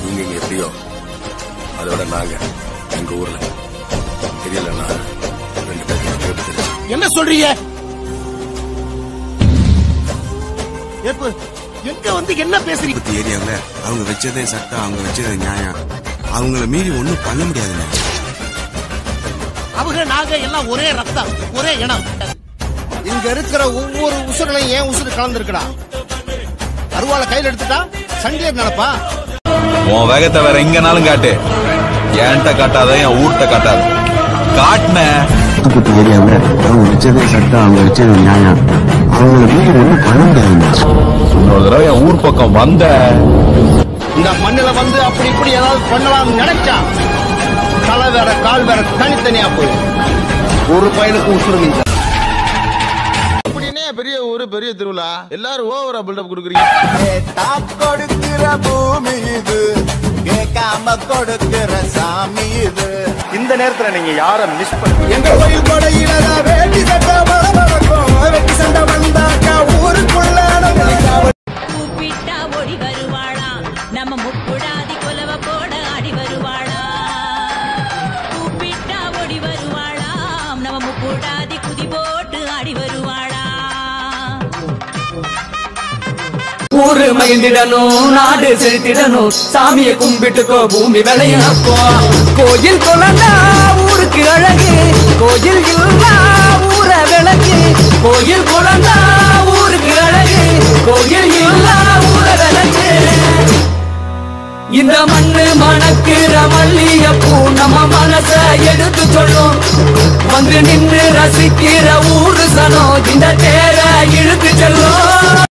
நீங்க இங்க எப்படியோ அதோட நாங்க எங்க ஊர்ல தெரியலன்னா ரெண்டு பேரும் தெரியும் என்ன சொல்றீங்க ஏப்பு, எங்க வந்து என்ன பேசுறீங்க பத்தி ஏரியாவில் அவங்க வச்சதே சட்டம் அவங்க வச்சதே நியாயம் அவங்கள மீறி ஒண்ணும் பண்ண முடியாதுண்ணே அவங்க நாங்க எல்லாம் ஒரே ரத்தம் ஒரே இனம் இங்க இருக்கிற ஒவ்வொரு உசுரலையும் ஏன் உசுறு கலந்துருக்கடா அருவாளை கையில எடுத்துட்டா சண்டியர் நினைப்பா உன் வேகத்தை வேற எங்கனாலும் காட்டு என்கிட்ட காட்டாத என் ஊர்ட்ட காட்டாத காட்டுன தூத்துக்குடி ஏரியாவில் அவங்க வச்சதே சட்டம் அவங்க வச்சதே நியாயம் அவங்கள மீறி ஒண்ணும் பண்ண முடியாதுண்ணே இன்னொரு தடவை என் ஊர் பக்கம் வந்த இந்த மண்ணுல வந்து அப்படி இப்படி ஏதாவது பண்ணலாம்னு நினைச்சா தலை வேற கால் வேற தனித்தனியா போயிடும் ஒரு பையனுக்கு உசுறு மிஞ்ச அப்படின்னே பெரிய ஊரு பெரிய திருவிழா எல்லாரும் ஓவரா பில்டப் கொடுக்குறீங்க கொடுக்கிற பூமி இது கேட்காம கொடுக்கிற சாமி இது இந்த நேரத்துல நீங்க யார மிஸ் பண்ண எங்க கோயில் கொடையில வேட்டி சட்டை பளபளக்கும் வெட்டி சண்டை வந்தாக்கா ஊருக்குள்ள நம்ம கூப்பிட்டா ஓடி வருவாளா நம்ம முக்குடாதி கொலவ போட ஆடி வருவாளா கூப்பிட்டா ஓடி வருவாளா நம்ம முக்குடாதி குதி போட்டு ஆடி வருவாளா ஊரு மகிழ்ந்திடணும் நாடு செழித்திடணும் சாமியை கும்பிட்டுக்கோ பூமி விளையாப்போ கோயில் குழந்தா ஊருக்கு அழகு கோயில் இல்லா ஊர விளக்கு கோயில் குழந்தா ஊருக்கு அழகு கோயில் இல்லா ஊர விளக்கு இந்த மண்ணு மணக்கிற மல்லியப்பூ நம்ம மனச எடுத்து சொல்லும் வந்து நின்று ரசிக்கிற ஊரு சனம் இந்த தேர இழுத்து செல்லும்